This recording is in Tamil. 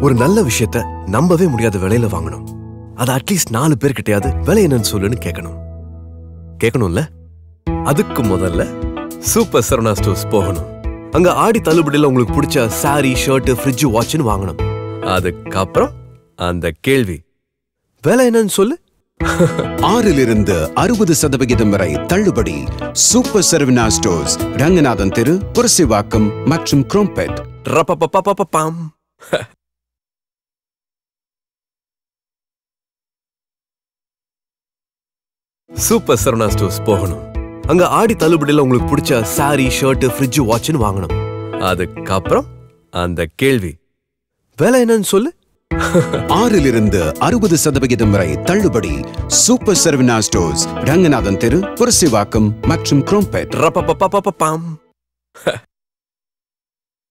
ஒரு நல்ல விஷயத்த நம்பவே முடியாத விலையில வாங்கணும் அது அட்லீஸ்ட் நாலு பேர்கிட்டயாவது விலை என்னன்னு சொல்லுன்னு கேட்கணும் கேட்கணும்ல அதுக்கு முதல்ல சூப்பர் சரவணா ஸ்டோர்ஸ் போகணும் அங்க ஆடி தள்ளுபடியில உங்களுக்கு பிடிச்ச சாரி ஷர்ட் ஃப்ரிட்ஜ் வாட்ச்னு வாங்கணும் அதுக்கப்புறம் அந்த கேள்வி விலை என்னன்னு சொல்லு ஆறிலிருந்து அறுபது சதவிகிதம் வரை தள்ளுபடி சூப்பர் சரவணா ஸ்டோர்ஸ் ரங்கநாதன் தெரு புரசிவாக்கம் மற்றும் குரோம்பெட் ரப்பப்பப்பப்பப்பம். சூப்பர் சரவணா ஸ்டோர்ஸ் போகணும் அங்க ஆடி தள்ளுபடியில உங்களுக்கு பிடிச்ச சாரி ஷர்ட் ஃப்ரிட்ஜ் வாட்ச்னு வாங்கணும் அதுக்கப்புறம் அந்த கேள்வி விலை என்னன்னு சொல்லு ஆறிலிருந்து அறுபது சதவிகிதம் வரை தள்ளுபடி சூப்பர் சரவணா ஸ்டோர்ஸ் ரங்கநாதன் தெரு புரசிவாக்கம் மற்றும் குரோம்பெட் ரப்பப்பப்பப்பப்பம்.